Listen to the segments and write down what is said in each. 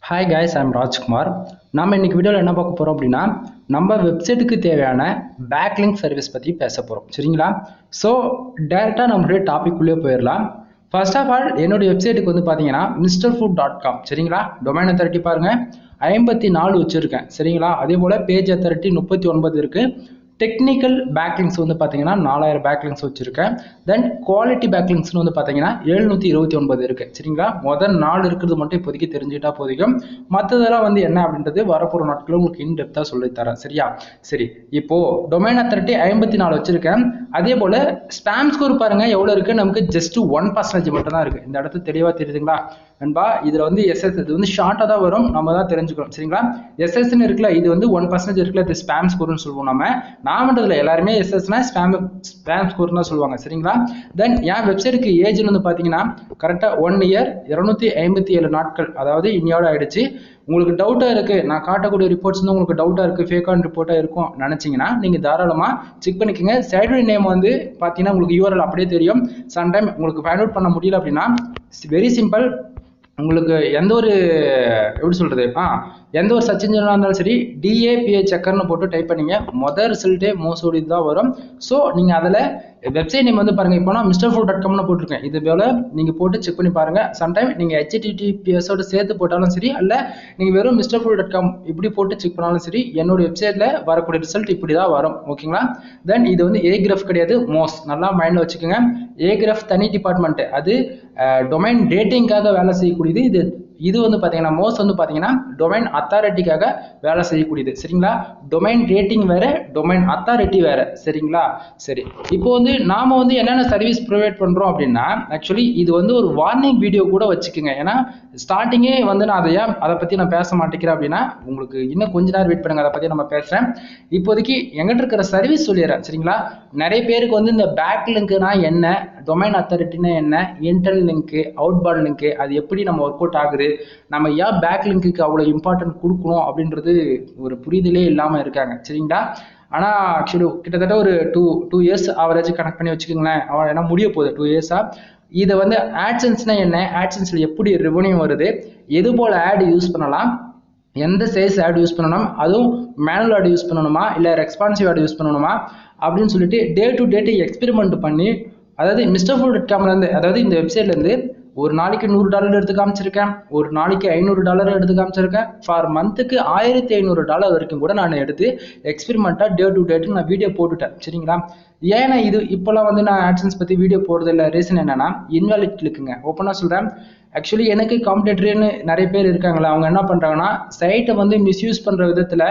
hi guys I'm Rajkumar நம்ம இன்னைக்கு வீடியோவில் என்ன பார்க்க போகிறோம் அப்படின்னா நம்ம வெப்சைட்டுக்கு தேவையான பேக்லிங்க் சர்வீஸ் பற்றி பேச போகிறோம் சரிங்களா ஸோ டேரெக்டாக நம்மளுடைய டாபிக் உள்ளே போயிடலாம் ஃபர்ஸ்ட் ஆஃப் ஆல் என்னுடைய வெப்சைட்டுக்கு வந்து பார்த்தீங்கன்னா மிஸ்டர் ஃபுட் டாட் காம் சரிங்களா டொமைன் அத்தாரிட்டி பாருங்கள் ஐம்பத்தி நாலு வச்சுருக்கேன் சரிங்களா அதே போல் பேஜ் அத்தாரிட்டி முப்பத்தி ஒன்பது இருக்குது டெக்னிக்கல் பேக்லிங்ஸ் வந்து பார்த்தீங்கன்னா நாலாயிரம் பேக்லிங்ஸ் வச்சுருக்கேன் தென் குவாலிட்டி பேக்லிங்ஸ்னு வந்து பார்த்தீங்கன்னா எழுநூற்றி இருபத்தி ஒன்பது இருக்குது சரிங்களா முதல் நாலு இருக்கிறது மட்டும் இப்போதைக்கு தெரிஞ்சுக்கிட்டா போதிக்கும் மற்றதெல்லாம் வந்து என்ன அப்படின்றது வரப்போகிற நாட்களில் உங்களுக்கு இன் டெப்த்தாக சொல்லித்தரேன் சரியா சரி இப்போது டொமைன் அத்தாரிட்டி ஐம்பத்தி நாலு வச்சுருக்கேன் அதே போல் ஸ்பேம் ஸ்கோர் பாருங்கள் எவ்வளோ இருக்குது நமக்கு ஜஸ்ட் ஒன் பர்சன்டேஜ் மட்டும் தான் இருக்குது இந்த இடத்து தெளிவாக தெரியுதுங்களா நண்பா இதில் வந்து எஸ்எஸ் இது வந்து ஷார்ட்டாக தான் வரும் நம்ம தான் தெரிஞ்சுக்கணும் சரிங்களா எஸ்எஸ்ன்னு இருக்குல்ல இது வந்து ஒன் பர்சன்டேஜ் இருக்குல்ல இது ஸ்பேம் ஸ்கோர்னு சொல்லுவோம் நம்ம நான் பண்ணுறதுல எல்லாருமே எஸ்எஸ்னா ஸ்பேம் ஸ்பேம் ஸ்கோர்னு தான் சொல்லுவாங்க சரிங்களா தென் என் வெப்சைட்டுக்கு ஏஜ்னு வந்து பார்த்தீங்கன்னா கரெக்டாக ஒன் இயர் இரநூத்தி ஐம்பத்தி ஏழு நாட்கள் அதாவது இன்னையோட ஆயிடுச்சு உங்களுக்கு டவுட்டாக இருக்குது நான் காட்டக்கூடிய ரிப்போர்ட்ஸ் வந்து உங்களுக்கு டவுட்டாக இருக்குது ஃபேக்கான ரிப்போர்ட்டாக இருக்கும் நினச்சிங்கன்னா நீங்கள் தாராளமாக செக் பண்ணிக்கோங்க சைடு நேம் வந்து பார்த்தீங்கன்னா உங்களுக்கு யூஆர்எல் அப்படியே தெரியும் சம்டைம் உங்களுக்கு ஃபைண்ட் அவுட் பண்ண முடியல அப்படின்னா வெரி சிம்பிள் உங்களுக்கு எந்த ஒரு எப்படி சொல்கிறது ஆ எந்த ஒரு சர்ச் இன்ஜினாக இருந்தாலும் சரி டிஏபிஏ செக்கர்னு போட்டு டைப் பண்ணீங்க மொதல் ரிசல்ட்டே மோசோடி தான் வரும் ஸோ நீங்கள் அதில் வெப்சைட் நேம் வந்து பாருங்கள் இப்போ நான் மிஸ்டர் ஃபுட் டாட் காம்னு போட்டிருக்கேன் இது போல் நீங்கள் போட்டு செக் பண்ணி பாருங்கள் சம்டைம் நீங்கள் ஹெச்டிடிபிஎஸோட சேர்த்து போட்டாலும் சரி அல்ல நீங்கள் வெறும் மிஸ்டர் ஃபுட் டாட் காம் இப்படி போட்டு செக் பண்ணாலும் சரி என்னோட வெப்சைட்டில் வரக்கூடிய ரிசல்ட் இப்படி தான் வரும் ஓகேங்களா தென் இது வந்து ஏ கிராஃப் கிடையாது மோஸ் நல்லா மைண்டில் வச்சுக்கோங்க ஏ கிராஃப் தனி டிபார்ட்மெண்ட்டு அது டொமைன் டேட்டிங்காக வேலை செய்யக்கூடியது இது இது வந்து பார்த்தீங்கன்னா மோஸ்ட் வந்து பார்த்தீங்கன்னா டொமைன் அத்தாரிட்டிக்காக வேலை செய்யக்கூடியது சரிங்களா டொமைன் ரேட்டிங் வேற டொமைன் அத்தாரிட்டி வேற சரிங்களா சரி இப்போ வந்து நாம வந்து என்னென்ன சர்வீஸ் ப்ரொவைட் பண்ணுறோம் அப்படின்னா ஆக்சுவலி இது வந்து ஒரு வார்னிங் வீடியோ கூட வச்சுக்கோங்க ஏன்னா ஸ்டார்டிங்கே வந்து நான் அதை ஏன் அதை பற்றி நான் பேச மாட்டேங்கிறேன் அப்படின்னா உங்களுக்கு இன்னும் கொஞ்ச நேரம் வெயிட் பண்ணுங்க அதை பற்றி நம்ம பேசுகிறேன் இப்போதைக்கு எங்கிட்ட இருக்கிற சர்வீஸ் சொல்லிடுறேன் சரிங்களா நிறைய பேருக்கு வந்து இந்த பேக் லிங்க்னா என்ன டொமைன் அத்தாரிட்டினா என்ன internal link outbound link அது எப்படி நம்ம ஒர்க் அவுட் ஆகுது நம்ம ஏன் பேக் லிங்க்குக்கு அவ்வளோ இம்பார்ட்டன்ட் கொடுக்கணும் அப்படின்றது ஒரு புரிதலே இல்லாமல் இருக்காங்க சரிங்களா ஆனால் ஆக்சுவலி கிட்டத்தட்ட ஒரு two two years average connect பண்ணி வச்சுக்கோங்களேன் அவன் ஏன்னா முடிய போகுது டூ இயர்ஸாக இதை வந்து ஆட்சன்ஸ்னால் என்ன ஆட்சன்ஸில் எப்படி ரெவன்யூ வருது எது போல் ஆட் யூஸ் பண்ணலாம் எந்த சைஸ் ஆட் யூஸ் பண்ணணும் அதுவும் மேனுவல் ஆட் யூஸ் பண்ணணுமா இல்லை ரெஸ்பான்சிவ் ஆட் யூஸ் பண்ணணுமா அப்படின்னு சொல்லிட்டு டே டு டேட்டு எக்ஸ்பெரிமெண்ட் பண்ணி அதாவது மிஸ்டர் ஃபுட் டாட் காம்லேருந்து அதாவது இந்த வெப்சைட்லேருந்து ஒரு நாளைக்கு நூறு டாலர் எடுத்து காமிச்சிருக்கேன் ஒரு நாளைக்கு ஐநூறு டாலர் எடுத்து காமிச்சிருக்கேன் ஃபார் மந்த்துக்கு ஆயிரத்தி ஐநூறு டாலர் வரைக்கும் கூட நான் எடுத்து எக்ஸ்பெரிமெண்ட்டாக டே டு டேட்டு நான் வீடியோ போட்டுட்டேன் சரிங்களா ஏன்னா இது இப்போலாம் வந்து நான் ஆட்சன்ஸ் பற்றி வீடியோ போடுறது இல்லை ரீசன் என்னன்னா இன்வாலிட் இருக்குங்க ஓப்பனாக சொல்கிறேன் ஆக்சுவலி எனக்கு காம்படேட்டர்னு நிறைய பேர் இருக்காங்களா அவங்க என்ன பண்ணுறாங்கன்னா சைட்டை வந்து மிஸ்யூஸ் பண்ணுற விதத்தில்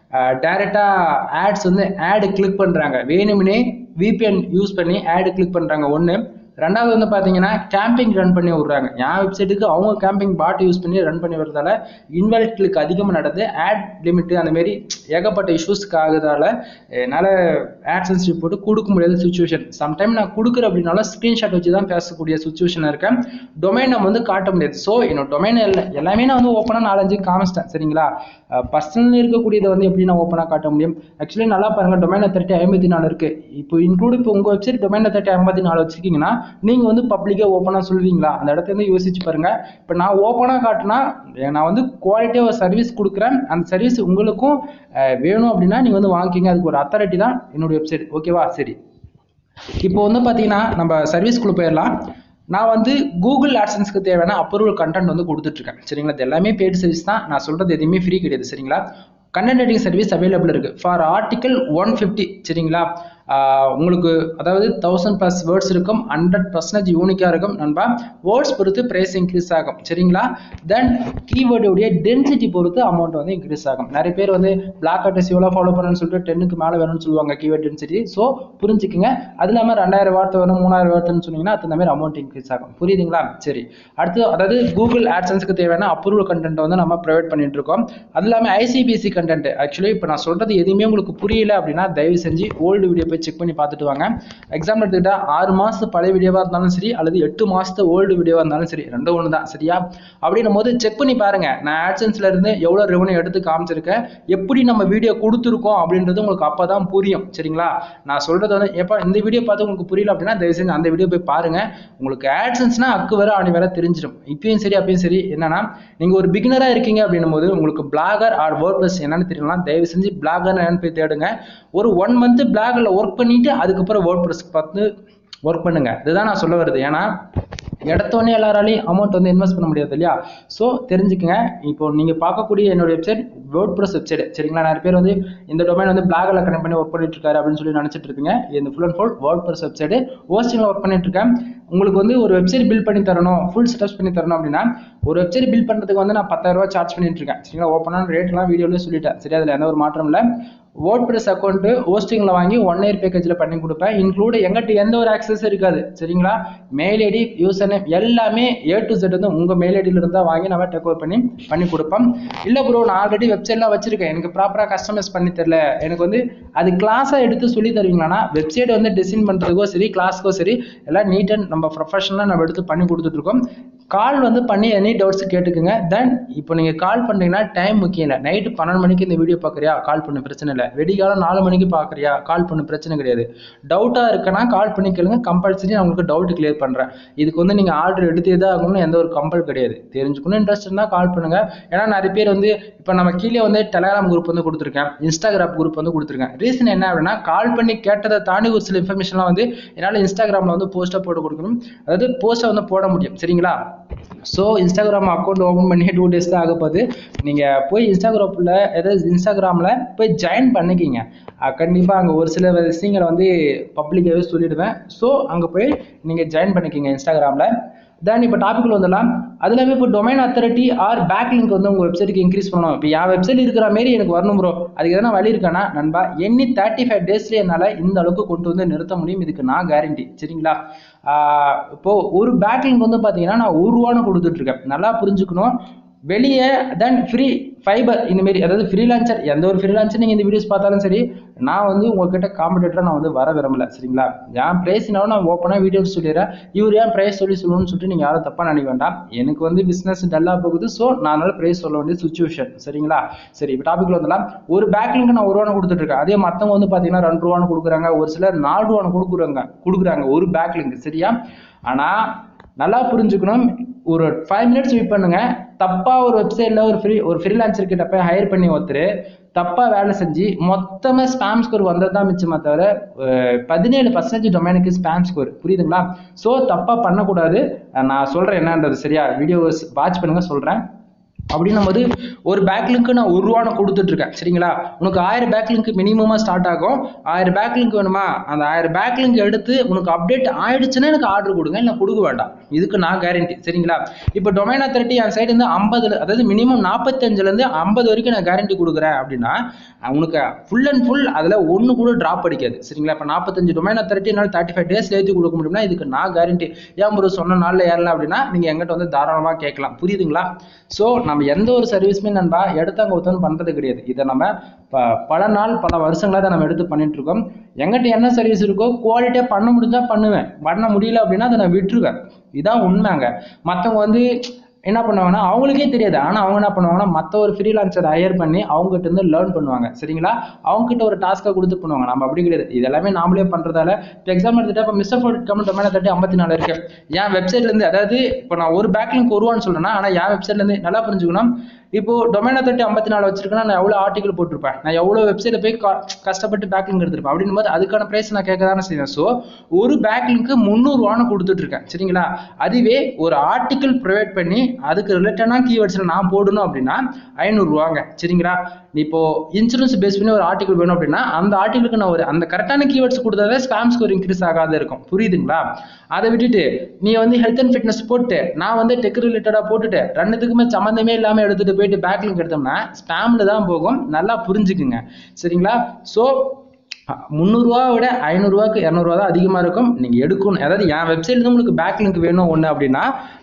டைரெக்டாக ஆட்ஸ் வந்து ஆடு கிளிக் பண்ணுறாங்க வேணும்னே விபிஎன் யூஸ் பண்ணி ஆடு கிளிக் பண்ணுறாங்க ஒன்று ரெண்டாவது வந்து பார்த்தீங்கன்னா கேம்பிங் ரன் பண்ணி விட்றாங்க என் வெப்சைட்டுக்கு அவங்க கேம்பிங் பாட் யூஸ் பண்ணி ரன் பண்ணி வரதால இன்வாலிட் கிளிக் அதிகமாக நடந்து ஆட் லிமிட்டு அந்த மாதிரி ஏகப்பட்ட இஷ்யூஸ்க்கு ஆகுறதால என்னால் ஆட்சன்ஸ் போட்டு கொடுக்க முடியாத சுச்சுவேஷன் சம்டைம் நான் கொடுக்குறேன் அப்படின்னாலும் ஸ்க்ரீன்ஷாட் வச்சு தான் பேசக்கூடிய சுச்சுவேஷன் இருக்கேன் டொமைன் நம்ம வந்து காட்ட முடியாது ஸோ என்னோட டொமைன் எல்லாம் எல்லாமே நான் வந்து ஓப்பனாக நாலஞ்சு காமிச்சிட்டேன் சரிங்களா பர்சனல் இருக்கக்கூடியதை வந்து எப்படி நான் ஓப்பனாக காட்ட முடியும் ஆக்சுவலி நல்லா பாருங்கள் டொமைன் தேர்ட்டி ஐம்பத்தி நாலு இருக்குது இப்போ இன்க்ளூட் இப்போ உங்கள் வெப்சைட் டொமைன் தேர்ட்டி ஐம்பத்தி நாலு வச்சுருக்கீங்கன்னா நீங்கள் வந்து பப்ளிக்காக ஓப்பனாக சொல்லுவீங்களா அந்த இடத்துல இருந்து யோசிச்சு பாருங்கள் இப்போ நான் ஓப்பனாக காட்டினா நான் வந்து குவாலிட்டியாக ஒரு சர்வீஸ் கொடுக்குறேன் அந்த சர்வீஸ் உங்களுக்கும் வேணும் அப்படின்னா நீங்கள் வந்து வாங்கிக்கிங்க அதுக்கு ஒரு அத்தாரிட்டி தான் என்னுடைய வெப்சைட் ஓகேவா சரி இப்போ வந்து பார்த்தீங்கன்னா நம்ம சர்வீஸ்க்குள்ளே போயிடலாம் நான் வந்து கூகுள் ஆட்சன்ஸ்க்கு தேவையான அப்ரூவல் கண்டென்ட் வந்து கொடுத்துட்ருக்கேன் சரிங்களா இது எல்லாமே பெய்டு சர்வீஸ் தான் நான் சொல்கிறது எதுவுமே ஃப்ரீ கிடையாது சரிங்களா கண்டென்ட் ரைட்டிங் சர்வீஸ் அவைலபிள் இருக்குது ஃபார் ஆர்டிக்கல் ஒன் ஃபிஃப்டி சரிங்களா உங்களுக்கு அதாவது தௌசண்ட் ப்ளஸ் வேர்ட்ஸ் இருக்கும் ஹண்ட்ரட் பர்சன்டேஜ் யூனிக்காக இருக்கும் நண்பா வேர்ட்ஸ் பொறுத்து ப்ரைஸ் இன்க்ரீஸ் ஆகும் சரிங்களா தென் கீவேர்டுடைய டென்சிட்டி பொறுத்து அமௌண்ட் வந்து இன்க்ரீஸ் ஆகும் நிறைய பேர் வந்து பிளாக் ஆர்டிஸ்ட் எவ்வளோ ஃபாலோ பண்ணணும்னு சொல்லிட்டு டென்னுக்கு மேலே வேணும்னு சொல்லுவாங்க கீவேர்ட் டென்சிட்டி ஸோ புரிஞ்சுக்குங்க அது இல்லாமல் ரெண்டாயிரம் வார்த்தை வேணும் மூணாயிரம் வார்த்தைன்னு சொன்னீங்கன்னா அந்த மாதிரி அமௌண்ட் இன்க்ரீஸ் ஆகும் புரியுதுங்களா சரி அடுத்து அதாவது கூகுள் ஆட்சன்ஸுக்கு தேவையான அப்ரூவல் கண்டென்ட் வந்து நம்ம ப்ரொவைட் பண்ணிட்டு இருக்கோம் அது இல்லாமல் ஐசிபிசி கண்டென்ட் ஆக்சுவலி இப்போ நான் சொல்கிறது எதுவுமே உங்களுக்கு புரியல அப்படின்னா தயவு செஞ்சு ஓல்டு வீடியோ போய் போய் செக் பண்ணி பார்த்துட்டு வாங்க எக்ஸாம்பிள் எடுத்துக்கிட்டா ஆறு மாதம் பழைய வீடியோவாக இருந்தாலும் சரி அல்லது எட்டு மாதத்து ஓல்டு வீடியோவாக இருந்தாலும் சரி ரெண்டும் ஒன்று தான் சரியா அப்படின்னும் போது செக் பண்ணி பாருங்க நான் ஆட்சன்ஸ்ல இருந்து எவ்வளோ ரெவன்யூ எடுத்து காமிச்சிருக்கேன் எப்படி நம்ம வீடியோ கொடுத்துருக்கோம் அப்படின்றது உங்களுக்கு அப்போ தான் புரியும் சரிங்களா நான் சொல்றது வந்து எப்போ இந்த வீடியோ பார்த்து உங்களுக்கு புரியல அப்படின்னா தயவு செஞ்சு அந்த வீடியோ போய் பாருங்க உங்களுக்கு ஆட்சன்ஸ்னா அக்கு வர ஆணி வர தெரிஞ்சிடும் இப்பயும் சரி அப்பயும் சரி என்னன்னா நீங்க ஒரு பிகினரா இருக்கீங்க அப்படின்னும் போது உங்களுக்கு பிளாகர் ஆர் வேர்ட் ப்ளஸ் என்னன்னு தெரியலாம் தயவு செஞ்சு பிளாகர் என்னன்னு போய் தேடுங்க ஒரு ஒன் மந்த் பிளாகர்ல ஒர்க் பண்ணிட்டு அதுக்கப்புறம் வேர்ட் ப்ளஸ் பார்த்து ஒர்க் பண்ணுங்க இதுதான் நான் சொல்ல வருது ஏன்னா எடுத்தோடனே எல்லாராலையும் அமௌண்ட் வந்து இன்வெஸ்ட் பண்ண முடியாது இல்லையா ஸோ தெரிஞ்சுக்கங்க இப்போ நீங்கள் பார்க்கக்கூடிய என்னோட வெப்சைட் வேர்ட் ப்ளஸ் வெப்சைட் சரிங்களா நிறைய பேர் வந்து இந்த டொமைன் வந்து பிளாகில் கனெக்ட் பண்ணி ஒர்க் பண்ணிட்டு இருக்காரு அப்படின்னு சொல்லி நினச்சிட்டு இருப்பீங்க இந்த full and full WordPress website ஹோஸ்டிங்கில் ஒர்க் பண்ணிட்டு இருக்கேன் உங்களுக்கு வந்து ஒரு வெப்சைட் பில்ட் பண்ணி தரணும் ஃபுல் செட்டப்ஸ் பண்ணி தரணும் அப்படின்னா ஒரு வெப்சைட் பில்ட் பண்ணுறதுக்கு வந்து நான் பத்தாயிரம் ரூபாய் சார்ஜ் பண்ணிட்டு இருக்கேன் சரிங்களா ஓப்பனான ரேட்லாம் வீடியோலேயே சொல்லிட்டேன் சரி அதில் எந்த ஒரு மாற்றம் இல்லை வேர்ட் ப்ரெஸ் அக்கௌண்ட்டு ஹோஸ்டிங்கில் வாங்கி ஒன் இயர் பேக்கேஜில் பண்ணி கொடுப்பேன் இன்க்ளூட் எங்கிட்ட எந்த ஒரு ஆக்சஸ் இருக்காது சரிங்களா மெயில் ஐடி யூசர் நேம் எல்லாமே ஏ டு செட் வந்து உங்கள் மெயில் ஐடியில் இருந்தால் வாங்கி நம்ம டேக் ஓவர் பண்ணி பண்ணி கொடுப்போம் இல்லை ப்ரோ நான் ஆல்ரெடி வெப்சைட்லாம் வச்சிருக்கேன் எனக்கு ப்ராப்பராக கஸ்டமைஸ் பண்ணி தரல எனக்கு வந்து அது கிளாஸாக எடுத்து சொல்லி தருவீங்களான்னா வெப்சைட் வந்து டிசைன் பண்ணுறதுக்கோ சரி கிளாஸ்க்கோ சரி எல்லாம் நீட் அண்ட் நம்ம ப்ரொஃபஷனலாக நம்ம எடுத்து பண்ணி கொடுத்துட்ருக்கோம் கால் வந்து பண்ணி எனி டவுட்ஸ் கேட்டுக்குங்க தென் இப்போ நீங்கள் கால் பண்ணுறீங்கன்னா டைம் முக்கியம் இல்லை நைட்டு பன்னெண்டு மணிக்கு இந்த வீடியோ பார்க்குறியா கால் பண்ணு பிரச்சனை இல்லை வெடிகாலம் நாலு மணிக்கு பார்க்குறியா கால் பண்ணு பிரச்சனை கிடையாது டவுட்டாக இருக்குன்னா கால் பண்ணி கேளுங்க கம்பல்சரி நான் உங்களுக்கு டவுட் கிளியர் பண்ணுறேன் இதுக்கு வந்து நீங்கள் ஆர்டர் எடுத்தே தான் ஆகணும்னு எந்த ஒரு கம்பல் கிடையாது தெரிஞ்சுக்கணும் இன்ட்ரெஸ்ட் இருந்தால் கால் பண்ணுங்க ஏன்னா நிறைய பேர் வந்து இப்போ நம்ம கீழே வந்து டெலகிராம் குரூப் வந்து கொடுத்துருக்கேன் இன்ஸ்டாகிராம் குரூப் வந்து கொடுத்துருக்கேன் ரீசன் என்ன அப்படின்னா கால் பண்ணி கேட்டதை தாண்டி ஒரு சில இன்ஃபர்மேஷன்லாம் வந்து என்னால் இன்ஸ்டாகிராமில் வந்து போஸ்ட்டாக போட்டு கொடுக்கணும் அதாவது போஸ்ட்டை வந்து போட முடியும் சரிங்களா ஸோ இன்ஸ்டாகிராம் அக்கௌண்ட் ஓப்பன் பண்ணி டூ டேஸ் தான் ஆக போகுது நீங்கள் போய் இன்ஸ்டாகிராமில் ஏதாவது இன்ஸ்டாகிராமில் போய் ஜாயின் பண்ணிக்கிங்க கண்டிப்பாக அங்கே ஒரு சில விஷயங்களை வந்து பப்ளிக்காகவே சொல்லிடுவேன் ஸோ அங்கே போய் நீங்கள் ஜாயின் பண்ணிக்கிங்க இன்ஸ்டாகிராமில் தென் இப்போ டாபிக்ல வந்துடலாம் அது இல்லாமல் இப்போ domain authority or backlink வந்து உங்கள் வெப்சைட்டுக்கு இன்க்ரீஸ் பண்ணணும் இப்போ என் வெப்சைட் இருக்கிற மாரி எனக்கு வரணும் ப்ரோ அதுக்கு எதனா வழி இருக்கானா நண்பா எண்ணி தேர்ட்டி ஃபைவ் டேஸ்லேயே என்னால் இந்த அளவுக்கு கொண்டு வந்து நிறுத்த முடியும் இதுக்கு நான் கேரண்டி சரிங்களா ஆஹ் இப்போ ஒரு பேக் லிங்க் வந்து பார்த்தீங்கன்னா நான் ஒரு ரூபான்னு கொடுத்துட்ருக்கேன் நல்லா புரிஞ்சுக்கணும் வெளியே தென் ஃப்ரீ ஃபைபர் இந்தமாரி அதாவது ஃப்ரீலான்சர் எந்த ஒரு ஃப்ரீலான்சர் நீங்கள் இந்த வீடியோஸ் பார்த்தாலும் சரி நான் வந்து உங்ககிட்ட காம்படிட்டராக நான் வந்து வர விரும்பல சரிங்களா என் ப்ரைஸ்னாலும் நான் ஓப்பனாக வீடியோஸ் சொல்லிடுறேன் இவர் ஏன் ப்ரைஸ் சொல்லி சொல்லணும்னு சொல்லிட்டு நீங்கள் யாரும் தப்பாக நினைக்க வேண்டாம் எனக்கு வந்து பிஸ்னஸ் டல்லாக போகுது ஸோ நான் அதனால ப்ரைஸ் சொல்ல வேண்டிய சுச்சுவேஷன் சரிங்களா சரி இப்போ டாபிக்ல வந்துடலாம் ஒரு பேக்லிங்க் நான் ஒரு ரூபான்னு கொடுத்துட்ருக்கேன் அதே மற்றவங்க வந்து பார்த்தீங்கன்னா ரெண்டு ரூபான்னு கொடுக்குறாங்க ஒரு சிலர் நாலு ரூபான்னு கொடுக்குறாங்க கொடுக்குறாங்க ஒரு பேக்லிங்க் சரியா ஆனால் நல்லா புரிஞ்சுக்கணும் ஒரு ஃபைவ் மினிட்ஸ் வெயிட் பண்ணுங்க தப்பா ஒரு வெப்சைட்ல ஒரு ஃப்ரீ ஒரு ஃப்ரீலான்சர் கிட்ட போய் ஹையர் பண்ணி ஒருத்தர் தப்பா வேலை செஞ்சு மொத்தமா ஸ்பேம் ஸ்கோர் வந்தது தான் மிச்சமா தவிர அஹ், பதினேழு பர்சன்டேஜ் டொமைனுக்கு ஸ்பேம் ஸ்கோர் புரியுதுங்களா ஸோ தப்பா பண்ணக்கூடாது நான் சொல்றேன் என்னன்றது சரியா வீடியோ வாட்ச் பண்ணுங்க சொல்றேன் அப்படின்னும் போது ஒரு பேக் லிங்க் நான் ஒரு ரூபான்னு கொடுத்துட்டு இருக்கேன் சரிங்களா உனக்கு ஆயிரம் பேக் லிங்க் மினிமமாக ஸ்டார்ட் ஆகும் ஆயிரம் பேக் லிங்க் வேணுமா அந்த ஆயிரம் பேக் லிங்க் எடுத்து உனக்கு அப்டேட் ஆயிடுச்சுன்னா எனக்கு ஆர்டர் கொடுங்க இல்லை கொடுக்க வேண்டாம் இதுக்கு நான் கேரண்டி சரிங்களா இப்போ டொமைன் அத்தாரிட்டி என் சைடு இருந்து ஐம்பதுல அதாவது மினிமம் நாற்பத்தஞ்சுலேருந்து ஐம்பது வரைக்கும் நான் கேரண்டி கொடுக்குறேன் அப்படின்னா உனக்கு ஃபுல் அண்ட் ஃபுல் அதில் ஒன்று கூட ட்ராப் அடிக்காது சரிங்களா இப்போ நாற்பத்தஞ்சு டொமைன் அத்தாரிட்டி என்னால் தேர்ட்டி ஃபைவ் டேஸ் ஏற்றி கொடுக்க முடியும்னா இதுக்கு நான் கேரண்டி ஏன் ஒரு சொன்ன நாளில் ஏறல அப்படின்னா நீங்கள் எங்கிட்ட வந்து தாராளமாக கேட்கலாம் புரியுதுங்களா ஸோ நம்ம எந்த ஒரு சர்வீஸுமே நண்பா எடுத்தவங்க ஒருத்தவங்க பண்ணுறது கிடையாது இதை நம்ம ப- பல நாள் பல வருஷங்களாக தான் நம்ம எடுத்து பண்ணிட்டு இருக்கோம் எங்கிட்ட என்ன சர்வீஸ் இருக்கோ குவாலிட்டியாக பண்ண முடிஞ்சா பண்ணுவேன் பண்ண முடியல அப்படின்னா அதை நான் விட்டுருவேன் இதான் உண்மைங்க மற்றவங்க வந்து என்ன பண்ணுவாங்கன்னா அவங்களுக்கே தெரியாது ஆனால் அவங்க என்ன பண்ணுவாங்கன்னா மற்ற ஒரு ஃப்ரீலான்சர் ஹையர் பண்ணி அவங்ககிட்ட இருந்து லேர்ன் பண்ணுவாங்க சரிங்களா அவங்க கிட்ட ஒரு டாஸ்க்கை கொடுத்து பண்ணுவாங்க நம்ம அப்படி கிடையாது இது எல்லாமே நாமளே பண்ணுறதால இப்போ எக்ஸாம் எடுத்துட்டா இப்போ மிஸ்டர் ஃபோர்ட் கமெண்ட் மேலே தட்டி ஐம்பத்தி நாலு இருக்கு என் வெப்சைட்லேருந்து அதாவது இப்போ நான் ஒரு பேக்லிங்க் வருவான்னு சொல்றேன்னா ஆனால் என் வெப்சைட்லேருந்து நல்லா புரிஞ்சுக்கணும் இப்போ டொமைனை தட்டி ஐம்பத்தி நாலு வச்சிருக்கேன்னா நான் எவ்வளோ ஆர்டிகல் போட்டிருப்பேன் நான் எவ்வளோ வெப்சைட்டை போய் கா- கஷ்டப்பட்டு பேக்லிங்க் எடுத்திருப்பேன் அப்படின்னும் போது அதுக்கான ப்ரைஸ் நான் கேட்க தானே செய்வேன் ஸோ ஒரு பேக்லிங்க்கு முந்நூறுவான்னு கொடுத்துட்டு இருக்கேன் சரிங்களா அதுவே ஒரு ஆர்டிகிள் ப்ரொவைட் பண்ணி அதுக்கு ரிலேட்டடான கீவேர்ட்ஸில் நான் போடணும் அப்படின்னா ஐநூறுரூவாங்க சரிங்களா இப்போ இன்சூரன்ஸ் பேஸ் பண்ணி ஒரு ஆர்டிகல் வேணும் அப்படின்னா அந்த ஆர்டிகளுக்கு நான் ஒரு அந்த கரெக்டான கீவேர்ட்ஸ் கொடுத்தாதான் ஸ்பேம் ஸ்கோர் இன்க்ரீஸ் ஆகாத இருக்கும் புரியுதுங்களா அதை விட்டுட்டு நீ வந்து ஹெல்த் அண்ட் ஃபிட்னஸ் போட்டு நான் வந்து டெக் ரிலேட்டடாக போட்டுட்டு ரெண்டுத்துக்குமே சம்மந்தமே இல்லாமல் எடுத்துட்டு போயிட்டு பேக்லிங்க் எடுத்தோம்னா ஸ்பேமில் தான் போகும் நல்லா புரிஞ்சுக்குங்க சரிங்களா ஸோ முந்நூறுரூவா விட ஐநூறுரூவாக்கு இரநூறுவா தான் அதிகமாக இருக்கும் நீங்கள் எடுக்கணும் அதாவது என் வெப்சைட்லேருந்து உங்களுக்கு பேக் லிங்க் வேணும் ஒன்று அப்படின்னா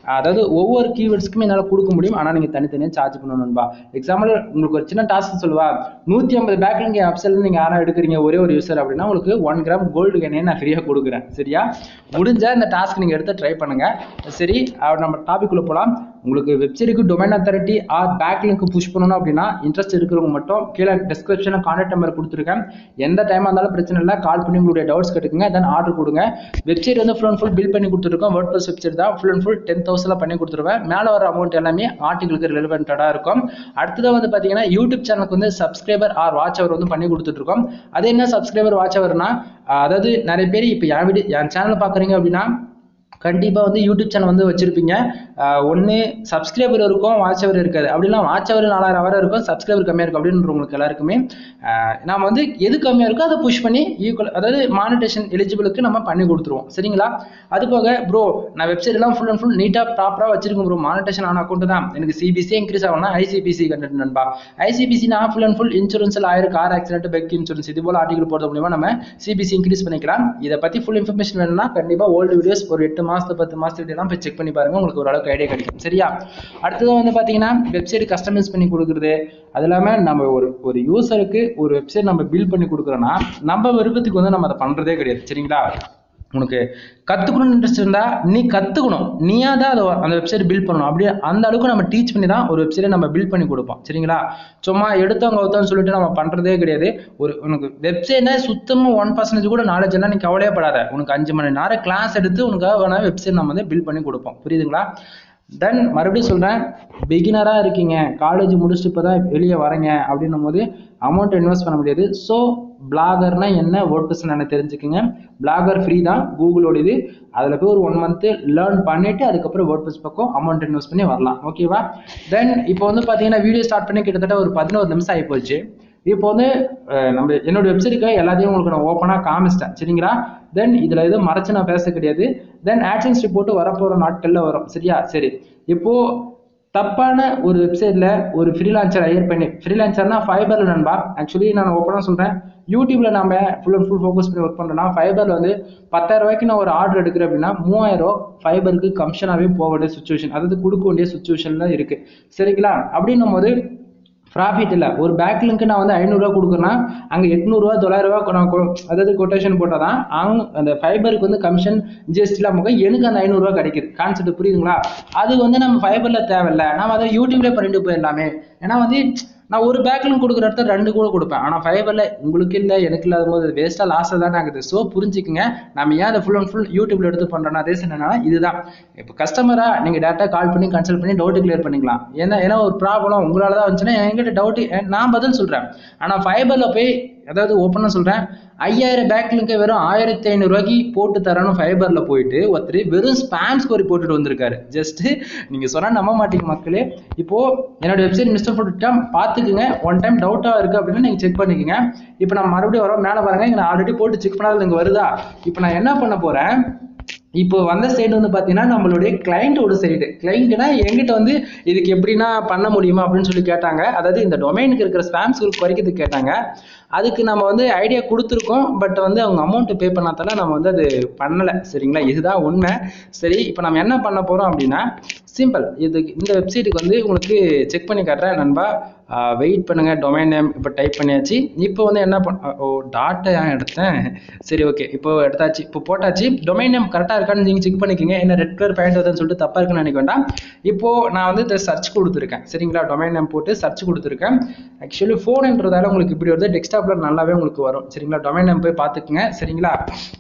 அதாவது ஒவ்வொரு கீவேர்ட்ஸ்க்குமே என்னால் கொடுக்க முடியும் ஆனால் நீங்கள் தனித்தனியாக சார்ஜ் பண்ணணும் நண்பா எக்ஸாம்பிள் உங்களுக்கு ஒரு சின்ன டாஸ்க் சொல்லுவா நூற்றி ஐம்பது பேக்லிங் ஆப்ஷன் நீங்கள் யாரும் எடுக்கிறீங்க ஒரே ஒரு யூசர் அப்படின்னா உங்களுக்கு ஒன் கிராம் கோல்டு கேனே நான் ஃப்ரீயாக கொடுக்குறேன் சரியா முடிஞ்ச இந்த டாஸ்க் நீங்கள் எடுத்து ட்ரை பண்ணுங்க சரி அவர் நம்ம டாபிக் உள்ள போகலாம் உங்களுக்கு வெப்சைட்டுக்கு domain authority or backlink push பண்ணணும் அப்படின்னா இன்ட்ரெஸ்ட் இருக்கிறவங்க மட்டும் கீழே டிஸ்கிரிப்ஷனில் கான்டாக்ட் நம்பர் கொடுத்துருக்கேன் எந்த டைமாக இருந்தாலும் பிரச்சனை இல்லை கால் பண்ணி உங்களுடைய டவுட்ஸ் கேட்டுக்கங்க தென் ஆர்டர் கொடுங்க வெப்சைட் வந்து ஃபுல் அண்ட் ஃபுல் பில் பண்ணி கொடுத்துருக்கோம் வேர்ட் ப்ளஸ் வெப்சைட் தான் ஃபுல் அண்ட் ஃபுல் டென் தௌசண்ட்ல பண்ணி கொடுத்துருவேன் மேலே வர அமௌண்ட் எல்லாமே ஆர்டிகளுக்கு ரிலவெண்டடாக இருக்கும் அடுத்ததாக வந்து பார்த்தீங்கன்னா யூடியூப் சேனலுக்கு வந்து சப்ஸ்கிரைபர் ஆர் வாட்ச் அவர் வந்து பண்ணி கொடுத்துட்ருக்கோம் அது என்ன சப்ஸ்கிரைபர் வாட்ச் அவர்னா அதாவது நிறைய பேர் இப்போ என் வீடியோ என் சேனல் பார்க்குறீங்க அப்படின்னா கண்டிப்பாக வந்து யூடியூப் சேனல் வந்து வச்சுருப்பீங்க ஒன்று சப்ஸ்கிரைபர் இருக்கும் வாட்ச் அவர் இருக்காது அப்படிலாம் வாட்ச் அவர் நாலாயிரம் வரை இருக்கும் சப்ஸ்கிரைபர் கம்மியாக இருக்கும் அப்படின்றவங்களுக்கு எல்லாருக்குமே நாம் வந்து எது கம்மியாக இருக்கோ அதை புஷ் பண்ணி ஈக்குவல் அதாவது மானிட்டேஷன் எலிஜிபிளுக்கு நம்ம பண்ணி கொடுத்துருவோம் சரிங்களா அது போக ப்ரோ நான் வெப்சைட் எல்லாம் ஃபுல் அண்ட் ஃபுல் நீட்டாக ப்ராப்பராக வச்சிருக்கேன் ப்ரோ மானிட்டேஷன் ஆன அக்கௌண்ட் தான் எனக்கு சிபிசி இன்க்ரீஸ் ஆகணும்னா ஐசிபிசி கண்டென்ட் நண்பா ஐசிபிசி நான் ஃபுல் அண்ட் ஃபுல் இன்சூரன்ஸில் ஆயிரம் கார் ஆக்சிடென்ட் பைக் இன்சூரன்ஸ் இது போல் ஆர்டிகல் போடுறது மூலியமா நம்ம சிபிசி இன்க்ரீஸ் பண்ணிக்கலாம் இதை பற்றி ஃபுல் இன்ஃபர்மேஷன் வேணும்னா கண்டிப்பாக ஓல்டு வீடியோஸ் ஒரு எட்டு மாதத்து பத்து மாதத்துக்கு எல்லாம் போய் செக் பண்ணி பாருங்க உங்களுக்கு ஓரளவுக்கு ஐடியா கிடைக்கும் சரியா அடுத்தது வந்து பார்த்தீங்கன்னா வெப்சைட் கஸ்டமைஸ் பண்ணி கொடுக்குறது அது இல்லாமல் நம்ம ஒரு ஒரு யூசருக்கு ஒரு வெப்சைட் நம்ம பில்ட் பண்ணி கொடுக்குறோன்னா நம்ம விருப்பத்துக்கு வந்து நம்ம அதை பண்ணுறதே கிடையாது சரிங்களா உனக்கு கற்றுக்கணும்னு இன்ட்ரெஸ்ட் இருந்தால் நீ கற்றுக்கணும் நீயா தான் அதை அந்த வெப்சைட் பில்ட் பண்ணணும் அப்படியே அந்த அளவுக்கு நம்ம டீச் பண்ணி தான் ஒரு வெப்சைட்டை நம்ம பில்ட் பண்ணி கொடுப்போம் சரிங்களா சும்மா எடுத்தவங்க ஒருத்தவங்க சொல்லிட்டு நம்ம பண்ணுறதே கிடையாது ஒரு உனக்கு வெப்சைட்னா சுத்தமாக ஒன் பர்சன்டேஜ் கூட நாலேஜ் எல்லாம் நீ கவலையே படாத உனக்கு அஞ்சு மணி நேரம் கிளாஸ் எடுத்து உனக்காக வெப்சைட் நம்ம வந்து பில்ட் பண்ணி கொடுப்போம் புரியுதுங்களா தென் மறுபடியும் சொல்கிறேன் பிகினராக இருக்கீங்க காலேஜ் முடிச்சுட்டு இப்போ தான் வெளியே வரீங்க அப்படின்னும் போது அமௌண்ட் இன்வெஸ்ட் பண்ண முடியாது ஸோ பிளாகர்னா என்ன வேர்ட் ப்ளஸ் என்ன தெரிஞ்சுக்கோங்க பிளாகர் ஃப்ரீ தான் கூகுளோட இது அதில் போய் ஒரு ஒன் மந்த்து லேர்ன் பண்ணிவிட்டு அதுக்கப்புறம் வேர்ட் ப்ளஸ் பக்கம் அமௌண்ட் இன்வெஸ்ட் பண்ணி வரலாம் ஓகேவா தென் இப்போ வந்து பார்த்தீங்கன்னா வீடியோ ஸ்டார்ட் பண்ணி கிட்டத்தட்ட ஒரு பதினோரு நிமிஷம் ஆகி போச்சு இப்போ வந்து நம்ம என்னோட வெப்சைட்டுக்கு எல்லாத்தையும் உங்களுக்கு நான் ஓப்பனாக காமிச்சிட்டேன் சரிங்களா தென் இதில் எதுவும் மறைச்சு நான் பேச கிடையாது தென் ஆக்ஷன்ஸ் ரிப்போர்ட்டு வரப்போகிற நாட்களில் வரும் சரியா சரி இப்போது தப்பான ஒரு வெப்சைட்டில் ஒரு ஃப்ரீலான்சர் ஹையர் பண்ணி ஃப்ரீலான்சர்னா ஃபைபரில் நண்பா ஆக்சுவலி நான் ஓப்பனாக சொல்கிறேன் யூடியூப்பில் நம்ம ஃபுல் அண்ட் ஃபுல் ஃபோக்கஸ் பண்ணி ஒர்க் பண்ணுறோம்னா ஃபைபரில் வந்து பத்தாயிரம் ரூபாய்க்கு நான் ஒரு ஆர்டர் எடுக்கிறேன் அப்படின்னா மூவாயிரம் ரூபா ஃபைபருக்கு கமிஷனாகவே போக வேண்டிய சுச்சுவேஷன் அதாவது கொடுக்க வேண்டிய சுச்சுவேஷன் தான் இருக்குது சரிங்களா அப்படின்னும் போது ப்ராஃபிட் இல்லை ஒரு பேக் லிங்க் நான் வந்து ஐநூறுரூவா கொடுக்குறேன்னா அங்கே எட்நூறுரூவா தொள்ளாயிரரூவா நான் அதாவது கொட்டேஷன் போட்டால் தான் அவங்க அந்த ஃபைபருக்கு வந்து கமிஷன் ஜிஎஸ்டிலாம் போக எனக்கு அந்த ஐநூறுரூவா கிடைக்குது கான்செப்ட் புரியுதுங்களா அது வந்து நம்ம ஃபைபரில் தேவையில்லை நம்ம அதை யூடியூப்லேயே பண்ணிட்டு போயிடலாமே ஏன்னா வந்து நான் ஒரு பேக்லிங் கொடுக்குற இடத்துல ரெண்டு கூட கொடுப்பேன் ஆனால் ஃபைபரில் உங்களுக்கு இல்லை எனக்கு இல்லாத போது வேஸ்ட்டாக லாஸாக தானே ஆகுது ஸோ புரிஞ்சுக்குங்க நம்ம ஏன் அதை ஃபுல் அண்ட் ஃபுல் யூடியூப்ல எடுத்து பண்ணுறோன்னா ரீசன் என்னன்னா இதுதான் இப்போ கஸ்டமராக நீங்கள் டேட்டா கால் பண்ணி கன்சல்ட் பண்ணி டவுட்டு கிளியர் பண்ணிக்கலாம் ஏன்னா ஏன்னா ஒரு ப்ராப்ளம் உங்களால் தான் வந்துச்சுன்னா என்கிட்ட டவுட்டு நான் பதில் சொல்கிறேன் ஆனால் ஃபைபரில் போய் அதாவது ஓப்பனாக சொல்கிறேன் ஐயாயிரம் பேக் லிங்கை வெறும் ஆயிரத்தி ஐநூறுரூவாய்க்கு போட்டு தரணும் ஃபைபரில் போயிட்டு ஒருத்தர் வெறும் ஸ்பேம் ஸ்கோரி போட்டுட்டு வந்திருக்காரு ஜஸ்ட்டு நீங்கள் சொன்னால் நம்ப மாட்டீங்க மக்களே இப்போது என்னோட வெப்சைட் மிஸ்டர் போட்டுட்டா பார்த்துக்குங்க ஒன் டைம் டவுட்டாக இருக்குது அப்படின்னா நீங்கள் செக் பண்ணிக்கோங்க இப்போ நான் மறுபடியும் வரோம் மேலே பாருங்க இங்கே நான் ஆல்ரெடி போட்டு செக் பண்ணாத இங்கே வருதா இப்போ நான் என்ன பண்ண போகிறேன் இப்போ வந்த சைடு வந்து பார்த்தீங்கன்னா நம்மளுடைய கிளைண்ட்டோட சைடு கிளைண்ட்னா எங்கிட்ட வந்து இதுக்கு எப்படின்னா பண்ண முடியுமா அப்படின்னு சொல்லி கேட்டாங்க அதாவது இந்த டொமைனுக்கு இருக்கிற ஸ்பேம் ஸ்கூல் குறைக்கிறதுக்கு கேட்டாங்க அதுக்கு நம்ம வந்து ஐடியா கொடுத்துருக்கோம் பட் வந்து அவங்க அமௌண்ட் பே பண்ணாதால நம்ம வந்து அது பண்ணலை சரிங்களா இதுதான் உண்மை சரி இப்போ நம்ம என்ன பண்ண போகிறோம் அப்படின்னா சிம்பிள் இது இந்த வெப்சைட்டுக்கு வந்து உங்களுக்கு செக் பண்ணி காட்டுறேன் நண்பா வெயிட் பண்ணுங்கள் டொமைன் நேம் இப்போ டைப் பண்ணியாச்சு இப்போ வந்து என்ன பண்ண ஓ டாட்டா ஏன் எடுத்தேன் சரி ஓகே இப்போ எடுத்தாச்சு இப்போ போட்டாச்சு டொமைன் நேம் கரெக்டாக இருக்கான்னு நீங்கள் செக் பண்ணிக்கோங்க என்ன ரெட் கலர் பாயிண்ட் வருதுன்னு சொல்லிட்டு தப்பாக இருக்குன்னு நினைக்க வேண்டாம் இப்போது நான் வந்து இதை சர்ச் கொடுத்துருக்கேன் சரிங்களா டொமைன் நேம் போட்டு சர்ச் கொடுத்துருக்கேன் ஆக்சுவலி ஃபோனுன்றதால உங்களுக்கு இப்படி வருது டெஸ்க்டாப்பில் நல்லாவே உங்களுக்கு வரும் சரிங்களா டொமைன் நேம் போய் பார்த்துக்குங்க சரிங்களா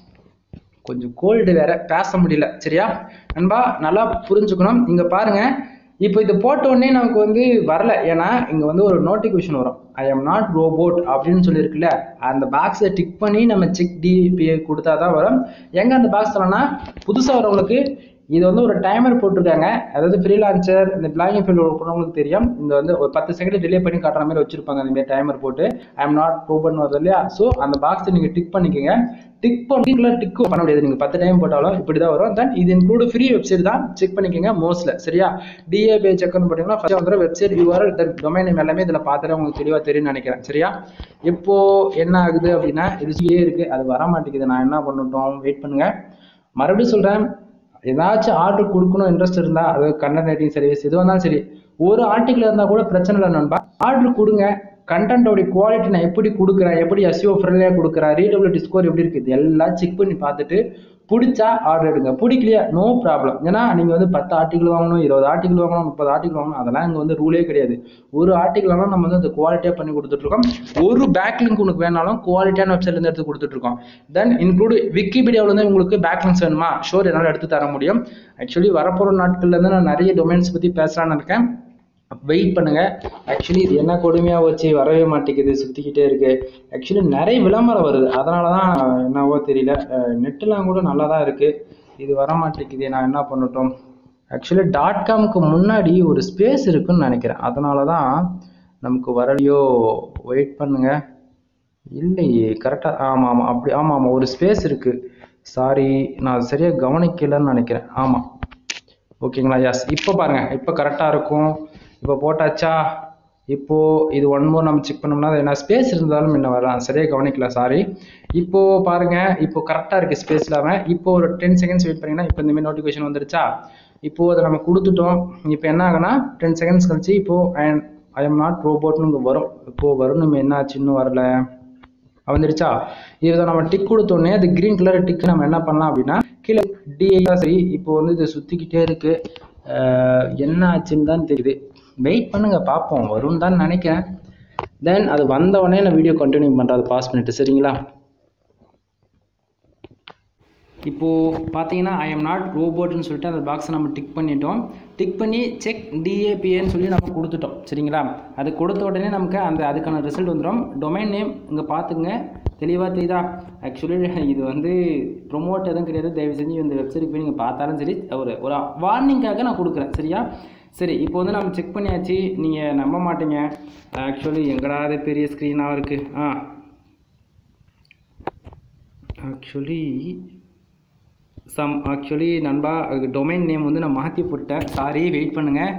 கொஞ்சம் கோல்டு வேற பேச முடியல சரியா நண்பா நல்லா புரிஞ்சுக்கணும் இங்க பாருங்க இப்போ இது போட்ட உடனே நமக்கு வந்து வரல ஏன்னா இங்க வந்து ஒரு நோட்டிஃபிகேஷன் வரும் ஐ எம் நாட் ரோபோட் அப்படின்னு சொல்லியிருக்குல்ல அந்த பாக்ஸை டிக் பண்ணி நம்ம செக் டிபிஐ கொடுத்தா தான் வரும் எங்க அந்த பாக்ஸ் வரனா புதுசாக வரவங்களுக்கு இது வந்து ஒரு டைமர் போட்டிருக்காங்க அதாவது ஃப்ரீலான்சர் இந்த பிளாகிங் ஃபீல்டு போனவங்களுக்கு தெரியும் இந்த வந்து ஒரு பத்து செகண்ட் டிலே பண்ணி காட்டுற மாதிரி வச்சிருப்பாங்க அந்த மாதிரி டைமர் போட்டு ஐ எம் நாட் ரோபன் வருது இல்லையா ஸோ அந்த பாக்ஸை நீங்கள் டிக் பண்ணிக்கோங்க டிக் பண்ணிக்கலாம் டிக் பண்ண முடியாது நீங்கள் பத்து டைம் போட்டாலும் இப்படி தான் வரும் தென் இது இன்க்ளூடு ஃப்ரீ வெப்சைட் தான் செக் பண்ணிக்கோங்க மோஸ்ட்ல சரியா டிஏபி செக் பண்ணி போட்டீங்கன்னா ஃபர்ஸ்ட் வந்து website URL then domain name எல்லாமே இதில் பார்த்துட்டு உங்களுக்கு தெளிவாக தெரியும்னு நினைக்கிறேன் சரியா இப்போ என்ன ஆகுது அப்படின்னா இது ஏ இருக்கு அது வர மாட்டேங்குது நான் என்ன பண்ணட்டும் வெயிட் பண்ணுங்க மறுபடியும் சொல்கிறேன் ஏதாச்சும் ஆர்டர் கொடுக்கணும் இன்ட்ரெஸ்ட் இருந்தால் அது கண்டென்ட் ரைட்டிங் சர்வீஸ் எது வந்தாலும் சரி ஒரு ஆர்டிக்கல் இருந்தால் கூட பிரச்சனை இல்லை நண்பா ஆர்டர் கொடுங்க கண்டென்ட்டோடைய குவாலிட்டி நான் எப்படி கொடுக்குறேன் எப்படி எஸ்இஓ ஃப்ரெண்ட்லியாக கொடுக்குறேன் ரீடபிலிட்டி ஸ்கோர் எப்படி இருக்குது எல்லாம் செக் பண்ணி பார்த்துட்டு பிடிச்சா ஆர்டர் எடுங்க பிடிக்கலையா நோ ப்ராப்ளம் ஏன்னா நீங்கள் வந்து பத்து ஆர்டிக்கல் வாங்கணும் இருபது ஆர்டிக்கல் வாங்கணும் முப்பது ஆர்டிக்கல் வாங்கணும் அதெல்லாம் இங்கே வந்து ரூலே கிடையாது ஒரு ஆர்டிக்கல் வேணாலும் நம்ம வந்து அந்த குவாலிட்டியாக பண்ணி கொடுத்துட்ருக்கோம் ஒரு பேக் லிங்க் உனக்கு வேணாலும் குவாலிட்டியான வெப்சைட்லேருந்து எடுத்து கொடுத்துட்ருக்கோம் தென் இன்க்ளூடு விக்கிபீடியாவிலேருந்து உங்களுக்கு பேக் லிங்க்ஸ் வேணுமா ஷோர் என்னால் எடுத்து தர முடியும் ஆக்சுவலி வரப்போகிற நாட்கள்லேருந்து நான் நிறைய டொமைன்ஸ் பற்றி பேசலான்னு இருக்கேன் வெயிட் பண்ணுங்க ஆக்சுவலி இது என்ன கொடுமையாக வச்சு வரவே மாட்டேங்குது சுற்றிக்கிட்டே இருக்கு ஆக்சுவலி நிறைய விளம்பரம் வருது அதனால தான் என்னவோ தெரியல நெட்டெலாம் கூட நல்லா தான் இருக்கு இது வர மாட்டேங்குது நான் என்ன பண்ணட்டும் ஆக்சுவலி டாட் காம்க்கு முன்னாடி ஒரு ஸ்பேஸ் இருக்குன்னு நினைக்கிறேன் அதனால தான் நமக்கு வரலையோ வெயிட் பண்ணுங்க இல்லையே கரெக்டாக ஆமாம் ஆமாம் அப்படி ஆமாம் ஆமாம் ஒரு ஸ்பேஸ் இருக்குது சாரி நான் சரியாக கவனிக்கலைன்னு நினைக்கிறேன் ஆமாம் ஓகேங்களா எஸ் இப்போ பாருங்க இப்போ கரெக்டாக இருக்கும் இப்போ போட்டாச்சா இப்போ இது ஒன் மோர் நம்ம செக் பண்ணோம்னா அது என்ன ஸ்பேஸ் இருந்தாலும் என்ன வரலாம் சரியாக கவனிக்கல சாரி இப்போ பாருங்க இப்போ கரெக்டாக இருக்கு ஸ்பேஸ் இல்லாமல் இப்போ ஒரு டென் செகண்ட்ஸ் வெயிட் பண்ணீங்கன்னா இப்போ இந்த மாதிரி நோட்டிஃபிகேஷன் வந்துருச்சா இப்போ அதை நம்ம கொடுத்துட்டோம் இப்போ என்ன ஆகுனா டென் செகண்ட்ஸ் கழிச்சு இப்போ ஐ எம் நாட் ரோபோட்னு இங்கே வரும் இப்போ வரும் நம்ம என்ன ஆச்சு இன்னும் வரல வந்துருச்சா இதை நம்ம டிக் கொடுத்தோடனே அது கிரீன் கலர் டிக் நம்ம என்ன பண்ணலாம் அப்படின்னா கீழே டிஐ சரி இப்போ வந்து இது சுற்றிக்கிட்டே இருக்கு அஹ் என்ன ஆச்சுன்னு தான் தெரியுது வெயிட் பண்ணுங்க பார்ப்போம் வரும்னு தான் நினைக்கிறேன் தென் அது வந்த உடனே நான் வீடியோ கண்டினியூ பண்ணுறேன் அதை பாஸ் பண்ணிட்டு சரிங்களா இப்போது பார்த்தீங்கன்னா ஐ எம் நாட் ரோபோட்னு சொல்லிட்டு அந்த பாக்ஸை நம்ம டிக் பண்ணிட்டோம் டிக் பண்ணி செக் டிஏபிஏன்னு சொல்லி நம்ம கொடுத்துட்டோம் சரிங்களா அது கொடுத்த உடனே நமக்கு அந்த அதுக்கான ரிசல்ட் வந்துடும் டொமைன் நேம் இங்கே பார்த்துங்க தெளிவாக தெரியுதா ஆக்சுவலி இது வந்து ப்ரொமோட் எதுவும் கிடையாது தயவு செஞ்சு இந்த வெப்சைட்டுக்கு போய் நீங்கள் பார்த்தாலும் சரி ஒரு ஒரு வார்னிங்காக நான் கொடுக்குறேன் சரியா சரி இப்போ வந்து நம்ம செக் பண்ணியாச்சு நீங்கள் நம்ப மாட்டீங்க ஆக்சுவலி எங்கடா அது பெரிய ஸ்க்ரீனாக இருக்குது ஆ ஆக்சுவலி சம் ஆக்சுவலி நண்பா டொமைன் நேம் வந்து நான் மாற்றி போட்டேன் சாரி வெயிட் பண்ணுங்கள்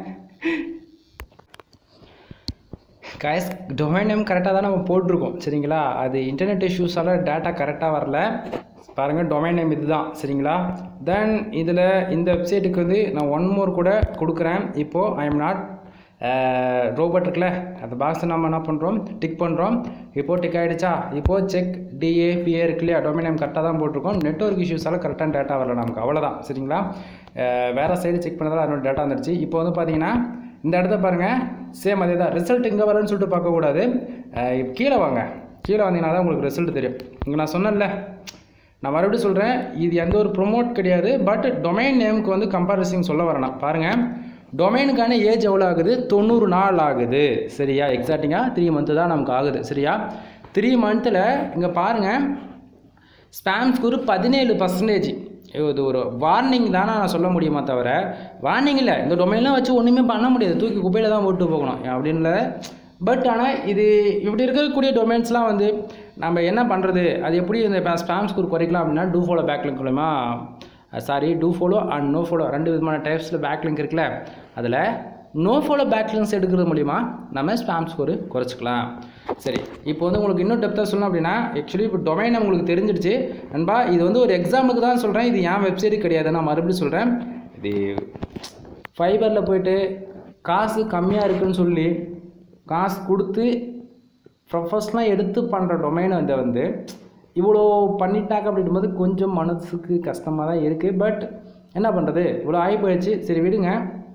கைஸ் டொமைன் நேம் கரெக்டாக தான் நம்ம போட்டிருக்கோம் சரிங்களா அது இன்டர்நெட் இஷ்யூஸால் டேட்டா கரெக்டாக வரல பாருங்கள் டொமைன் நேம் இதுதான் சரிங்களா தென் இதில் இந்த வெப்சைட்டுக்கு வந்து நான் ஒன் மோர் கூட கொடுக்குறேன் இப்போது ஐ எம் நாட் ரோபோட் இருக்குல்ல அந்த பாக்ஸை நம்ம என்ன பண்ணுறோம் டிக் பண்ணுறோம் இப்போ டிக் ஆகிடுச்சா இப்போது செக் டிஏபிஏ இருக்கு இல்லையா டொமைன் நேம் கரெக்டாக தான் போட்டிருக்கோம் நெட்ஒர்க் இஷ்யூஸால் கரெக்டான டேட்டா வரல நமக்கு அவ்வளோதான் சரிங்களா வேறு சைடு செக் பண்ணதால் அதனோட டேட்டா வந்துருச்சு இப்போ வந்து பார்த்தீங்கன்னா இந்த இடத்த பாருங்கள் சேம் அதே தான் ரிசல்ட் இங்கே வரேன்னு சொல்லிட்டு பார்க்கக்கூடாது அஹ் இப்ப கீழே வாங்க கீழே வந்தீங்கன்னா தான் உங்களுக்கு ரிசல்ட் தெரியும் இங்கே நான் சொன்னேன்ல நான் மறுபடியும் சொல்கிறேன் இது எந்த ஒரு ப்ரொமோட் கிடையாது பட் டொமைன் நேமுக்கு வந்து கம்பாரிசன் சொல்ல வரணும் பாருங்கள் டொமைனுக்கான ஏஜ் எவ்வளோ ஆகுது தொண்ணூறு நாள் ஆகுது சரியா எக்ஸாக்டிங்காக த்ரீ மந்த்து தான் நமக்கு ஆகுது சரியா த்ரீ மந்த்தில் இங்கே பாருங்கள் ஸ்பேம் ஸ்கோர் பதினேழு பர்சன்டேஜ் இது ஒரு வார்னிங் தானே நான் சொல்ல முடியுமா தவிர வார்னிங் இல்லை இந்த டொமைன்லாம் வச்சு ஒன்றுமே பண்ண முடியாது தூக்கி குப்பையில் தான் போட்டு போகணும் அப்படின்ல பட் ஆனால் இது இப்படி இருக்கக்கூடிய டொமைன்ஸ்லாம் வந்து நம்ம என்ன பண்ணுறது அது எப்படி இந்த ஸ்பேம் ஸ்கோர் குறைக்கலாம் அப்படின்னா டூ ஃபாலோ பேக் லிங்க் மூலமா sorry do follow and no follow ரெண்டு விதமான டைப்ஸில் பேக் லிங்க் இருக்குல்ல அதில் நோ ஃபாலோ பேக் லிங்க்ஸ் எடுக்கிறது மூலிமா நம்ம ஸ்பேம் ஸ்கோர் குறைச்சிக்கலாம் சரி இப்போ வந்து உங்களுக்கு இன்னும் டெப்த்தாக சொல்லணும் அப்படின்னா ஆக்சுவலி இப்போ டொமைன் உங்களுக்கு தெரிஞ்சிடுச்சு நண்பா இது வந்து ஒரு எக்ஸாம்பிளுக்கு தான் சொல்கிறேன் இது என் வெப்சைட் கிடையாது நான் மறுபடியும் சொல்கிறேன் இது ஃபைபரில் போயிட்டு காசு கம்மியாக இருக்குன்னு சொல்லி காசு கொடுத்து ப்ரொஃபஷனலாக எடுத்து பண்ணுற டொமைனை வந்து வந்து இவ்வளோ பண்ணிட்டாங்க அப்படின்னும்போது கொஞ்சம் மனசுக்கு கஷ்டமாக தான் இருக்குது பட் என்ன பண்ணுறது இவ்வளோ ஆகி போயிடுச்சு சரி விடுங்க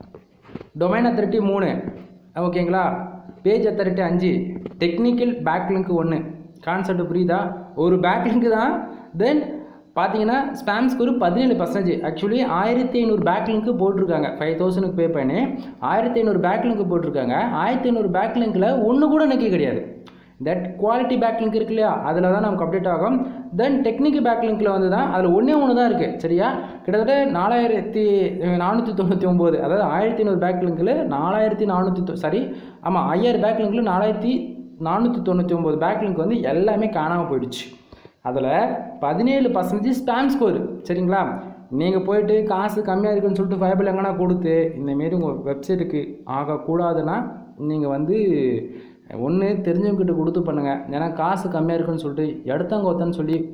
டொமைன் அத்தாரிட்டி மூணு ஓகேங்களா பேஜ் அத்தாரிட்டி அஞ்சு டெக்னிக்கல் பேக்லிங்க் ஒன்று கான்செப்ட் புரியுதா ஒரு பேக்லிங்க் தான் தென் பார்த்தீங்கன்னா ஸ்பேம் ஸ்கோர் பதினேழு பர்சன்டேஜ் ஆக்சுவலி ஆயிரத்தி ஐநூறு பேக்லிங்க்கு போட்டிருக்காங்க ஃபைவ் தௌசண்ட்க்கு பே பண்ணி ஆயிரத்தி ஐநூறு பேக்லிங்க்கு போட்டிருக்காங்க ஆயிரத்தி ஐநூறு பேக்லிங்கில் ஒன்று கூட எனக்கு கிடையாது தட் குவாலிட்டி பேக்லிங்க் இருக்கு இல்லையா அதில் தான் நமக்கு அப்டேட் ஆகும் தென் டெக்னிக் பேக்லிங்கில் வந்து தான் அதில் ஒன்றே ஒன்று தான் இருக்குது சரியா கிட்டத்தட்ட நாலாயிரத்தி நானூற்றி தொண்ணூற்றி ஒம்பது அதாவது ஆயிரத்தி ஐநூறு பேக்லிங்கில் நாலாயிரத்தி நானூற்றி சாரி ஆமாம் ஐயாயிரம் பேக்லிங்கில் நாலாயிரத்தி நானூற்றி தொண்ணூற்றி ஒம்பது பேக்லிங்க் வந்து எல்லாமே காணாமல் போயிடுச்சு அதில் பதினேழு பர்சன்டேஜ் ஸ்பேம் ஸ்கோர் சரிங்களா நீங்கள் போயிட்டு காசு கம்மியாக இருக்குன்னு சொல்லிட்டு ஃபைபிள் எங்கன்னா கொடுத்து இந்தமாரி உங்கள் வெப்சைட்டுக்கு ஆகக்கூடாதுன்னா நீங்கள் வந்து ஒன்று தெரிஞ்சவங்ககிட்ட கொடுத்து பண்ணுங்கள் ஏன்னா காசு கம்மியாக இருக்குன்னு சொல்லிட்டு எடுத்தவங்க ஒருத்தன்னு சொல்லி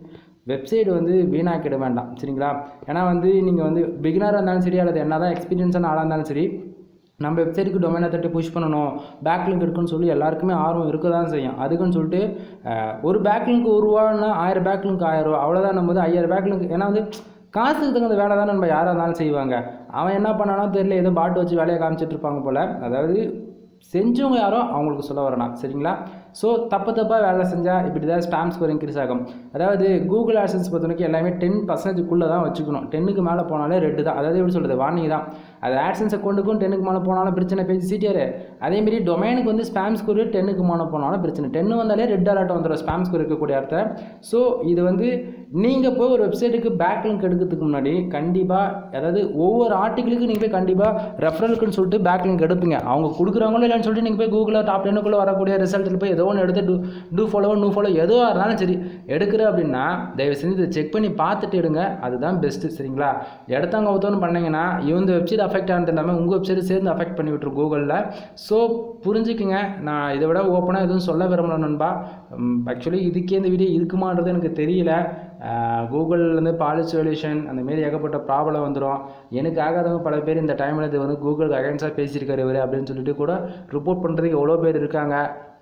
வெப்சைட் வந்து வீணாக்கிட வேண்டாம் சரிங்களா ஏன்னா வந்து நீங்கள் வந்து பிகினராக இருந்தாலும் சரி அல்லது என்ன தான் எக்ஸ்பீரியன்ஸான ஆளாக இருந்தாலும் சரி நம்ம வெப்சைட்டுக்கு டொமைனை தட்டி புஷ் பண்ணணும் பேக்லிங்க் இருக்குன்னு சொல்லி எல்லாருக்குமே ஆர்வம் இருக்க தான் செய்யும் அதுக்குன்னு சொல்லிட்டு அஹ், ஒரு பேக்லிங்க் ஒரு ரூபான்னா ஆயிரம் பேக்லிங்க் ஆயிரம் ரூபா அவ்வளோதான் நம்ம வந்து ஐயாயிரம் பேக்லிங்க் ஏன்னா வந்து காசுக்கு தகுந்த வேலை தான் நம்ம யாராக இருந்தாலும் செய்வாங்க அவன் என்ன பண்ணானோ தெரியல ஏதோ பாட்டு வச்சு வேலையை காமிச்சிட்டு இருப்பாங்க போல் அதாவது செஞ்சவங்க யாரோ அவங்களுக்கு சொல்ல வரணும் சரிங்களா ஸோ தப்பு தப்பாக வேலை செஞ்சால் இப்படி தான் ஸ்பாம் ஸ்கோர் இன்க்ரீஸ் ஆகும் அதாவது கூகுள் ஆட்சன்ஸ் பொறுத்த வரைக்கும் எல்லாமே டென் பர்சன்டேஜ்க்குள்ளே தான் வச்சுக்கணும் டென்னுக்கு மேலே போனாலே ரெட்டு தான் அதாவது எப்படி சொல்கிறது வார்னிங் தான் அது ஆட்சன்ஸ் அக்கௌண்ட்டுக்கும் டென்னுக்கு மேலே போனாலும் பிரச்சனை பேஜ் சிடிஆர் அதேமாரி டொமைனுக்கு வந்து ஸ்பாம் ஸ்கோர் டென்னுக்கு மேலே போனாலும் பிரச்சனை டென்னு வந்தாலே ரெட் அலர்ட் வந்துடும் ஸ்பாம் ஸ்கோர் இருக்கக்கூடிய இடத்த ஸோ இது வந்து நீங்கள் போய் ஒரு வெப்சைட்டுக்கு பேக் லிங்க் எடுக்கிறதுக்கு முன்னாடி கண்டிப்பாக அதாவது ஒவ்வொரு ஆர்டிக்கிளுக்கும் நீங்கள் போய் கண்டிப்பாக ரெஃபரலுக்குன்னு சொல்லிட்டு பேக் லிங்க் எடுப்பீங்க அவங்க கொடுக்குறாங்களோ இல்லைன்னு சொல்லிட்டு நீங்கள் போய் கூகுளில் டாப் டென்னுக்குள்ளே வரக்கூடிய ரிசல்ட்டில் போய் ஏதோ ஒன்று எடுத்து do do follow no follow எதுவாக இருந்தாலும் சரி எடுக்கிற அப்படின்னா தயவு செஞ்சு இதை செக் பண்ணி பார்த்துட்டு எடுங்க அதுதான் பெஸ்ட்டு சரிங்களா இடத்தவங்க ஒருத்தவங்க பண்ணீங்கன்னா இந்த வெப்சைட் அஃபெக்ட் ஆனது இல்லாமல் உங்கள் வெப்சைட் சேர்ந்து அஃபெக்ட் பண்ணி விட்டுரும் கூகுளில் ஸோ புரிஞ்சுக்குங்க நான் இதை விட ஓப்பனாக எதுவும் சொல்ல விரும்பல நண்பா ஆக்சுவலி இதுக்கே இந்த வீடியோ இருக்குமான்றது எனக்கு தெரியல கூகுள்லேருந்து பாலிசி சொல்யூஷன் அந்த மாரி ஏகப்பட்ட ப்ராப்ளம் வந்துடும் எனக்கு ஆகாதவங்க பல பேர் இந்த டைமில் இது வந்து கூகுளுக்கு அகைன்ஸாக பேசியிருக்காரு இவர் அப்படின்னு சொல்லிட்டு கூட ரிப்போர்ட் பண்ணுறதுக்கு எவ்வளோ பேர் இருக்காங்க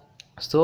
ஸோ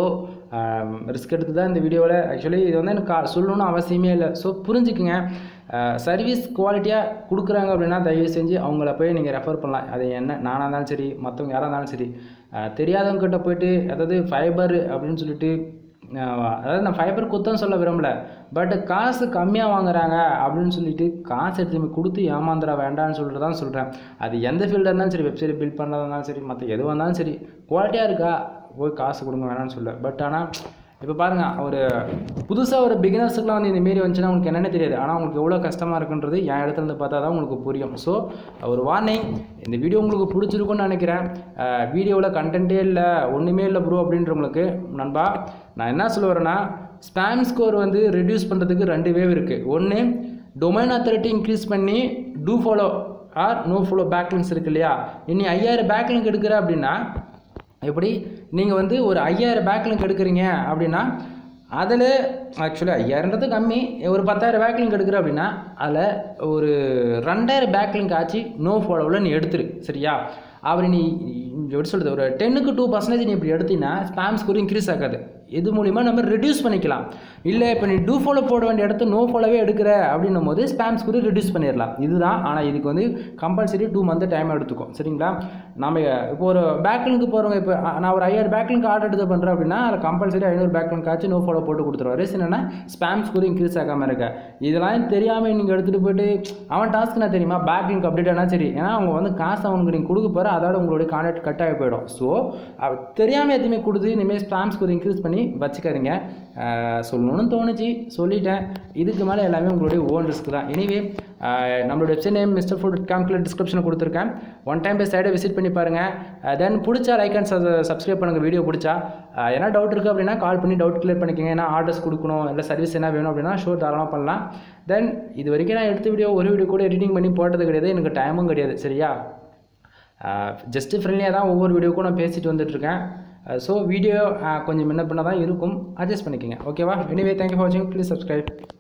ரிஸ்க் எடுத்து தான் இந்த வீடியோவில் ஆக்சுவலி இது வந்து எனக்கு கா- சொல்லணும்னு அவசியமே இல்லை ஸோ புரிஞ்சுக்குங்க சர்வீஸ் குவாலிட்டியாக கொடுக்குறாங்க அப்படின்னா தயவு செஞ்சு அவங்கள போய் நீங்கள் ரெஃபர் பண்ணலாம் அது என்ன நானாக இருந்தாலும் சரி மற்றவங்க யாராக இருந்தாலும் சரி அஹ், தெரியாதவங்க கிட்ட போயிட்டு அதாவது ஃபைபர் அப்படின்னு சொல்லிட்டு அஹ், அதாவது நான் ஃபைபர் குத்தம் சொல்ல விரும்பல பட் காசு கம்மியாக வாங்குறாங்க அப்படின்னு சொல்லிட்டு காசு எடுத்து கொடுத்து ஏமாந்துட வேண்டாம்னு சொல்லிட்டு தான் சொல்கிறேன் அது எந்த ஃபீல்டாக இருந்தாலும் சரி வெப்சைட் பில்ட் பண்ணுறதா இருந்தாலும் சரி மற்ற எதுவாக இருந்தாலும் சரி குவாலிட்டியாக இருக்கா போய் காசு கொடுங்க வேணாம்னு சொல்ல பட் ஆனால் இப்போ பாருங்கள் ஒரு புதுசாக ஒரு பிகினர்ஸுக்குலாம் வந்து இந்த மாரி வந்துச்சுன்னா உங்களுக்கு என்னென்ன தெரியாது ஆனால் உங்களுக்கு எவ்வளோ கஷ்டமாக இருக்குன்றது என் இடத்துல இருந்து பார்த்தா தான் உங்களுக்கு புரியும் ஸோ ஒரு வார்னிங் இந்த வீடியோ உங்களுக்கு பிடிச்சிருக்கும்னு நினைக்கிறேன் வீடியோவில் கண்டென்ட்டே இல்லை ஒன்றுமே இல்லை ப்ரோ அப்படின்றவங்களுக்கு நண்பா நான் என்ன சொல்ல வரேன்னா ஸ்பேம் ஸ்கோர் வந்து ரெடியூஸ் பண்ணுறதுக்கு ரெண்டு வேவ் இருக்குது ஒன்று டொமைன் அத்தாரிட்டி இன்க்ரீஸ் பண்ணி do follow or no follow backlinks இருக்கு இல்லையா இனி ஐயாயிரம் பேக்லிங்க் எடுக்கிற அப்படின்னா எப்படி நீங்கள் வந்து ஒரு ஐயாயிரம் பேக்லிங்க் எடுக்கிறீங்க அப்படின்னா அதில் ஆக்சுவலி ஐயாயிரன்றது கம்மி ஒரு பத்தாயிரம் பேக்லிங்க் எடுக்கிற அப்படின்னா அதில் ஒரு ரெண்டாயிரம் பேக்லிங்க் ஆச்சு நோ ஃபாலோவில் நீ எடுத்துரு சரியா அவர் நீ எப்படி சொல்கிறது ஒரு டென்னுக்கு டூ பர்சன்டேஜ் நீ இப்படி எடுத்தீங்கன்னா ஸ்பாம் ஸ்கோர் இன்க்ரீஸ் ஆகாது இது மூலிமா நம்ம ரெடியூஸ் பண்ணிக்கலாம் இல்லை இப்போ நீ டூ ஃபாலோ போட வேண்டிய இடத்த நோ ஃபாலோவே எடுக்கிற அப்படின்னும் போது ஸ்பாம் ஸ்கோர் ரெடியூஸ் பண்ணிடலாம் இதுதான் ஆனால் இதுக்கு வந்து கம்பல்சரி டூ மந்த் டைம் எடுத்துக்கும் சரிங்களா நம்ம இப்போ ஒரு பேக்லிங்க்கு போகிறவங்க இப்போ அ, நான் ஒரு ஐயாயிரம் பேக்லிங்க் ஆர்டர் எடுத்து பண்ணுறேன் அப்படின்னா அதில் கம்பல்சரி ஐநூறு பேக்லிங்க் ஆச்சு நோ ஃபாலோ போட்டு கொடுத்துருவாரு என்னன்னா ஸ்பாம் ஸ்கோர் இன்க்ரீஸ் ஆகாமல் இருக்க இதெல்லாம் தெரியாமல் நீங்கள் எடுத்துகிட்டு போயிட்டு அவன் டாஸ்க் என்ன தெரியுமா பேக்லிங்க் அப்டேட் ஆனால் சரி ஏன்னா அவங்க வந்து காசு அவனுக்கு நீங்கள் கொடுக்க போகிற அதோட உங்களுடைய கான்டாக்ட் கட் ஆகி போயிடும் ஸோ தெரியாமல் எதுவுமே கொடுத்து இனிமேல் ஸ்பாம் ஸ்கோர் இன்க்ரீஸ் பண்ணி வச்சுக்காதீங்க அஹ், சொல்லணும்னு தோணுச்சு சொல்லிட்டேன் இதுக்கு மேலே எல்லாமே உங்களுடைய ஓன் ரிஸ்க் தான் எனிவே நம்மளோட வெப்சைட் நேம் மிஸ்டர் ஃபுட் காம்குலேட் டிஸ்கிரிப்ஷனில் கொடுத்துருக்கேன் ஒன் டைம் போய் சைடை விசிட் பண்ணி பாருங்கள் தென் பிடிச்சா லைக் அண்ட் சப்ஸ்கிரைப் பண்ணுங்கள் வீடியோ பிடிச்சா அஹ், ஏன்னா டவுட் இருக்குது அப்படின்னா கால் பண்ணி டவுட் கிளியர் பண்ணிக்கோங்க ஏன்னா ஆர்டர்ஸ் கொடுக்கணும் இல்லை சர்வீஸ் என்ன வேணும் அப்படின்னா ஷோ தாராளமாக பண்ணலாம் தென் இது வரைக்கும் நான் எடுத்த வீடியோ ஒரு வீடியோ கூட எடிட்டிங் பண்ணி போட்டது கிடையாது எனக்கு டைமும் கிடையாது சரியா ஜஸ்ட்டு ஃப்ரெண்ட்லியாக தான் ஒவ்வொரு வீடியோக்கும் நான் பேசிட்டு வந்துட்டுருக்கேன் ஸோ வீடியோ கொஞ்சம் முன்ன பின்ன தான் இருக்கும் அட்ஜஸ்ட் பண்ணிக்கோங்க ஓகேவா எனிவே தேங்க்யூ ஃபார் வாட்சிங் ப்ளீஸ் சப்ஸ்கிரைப்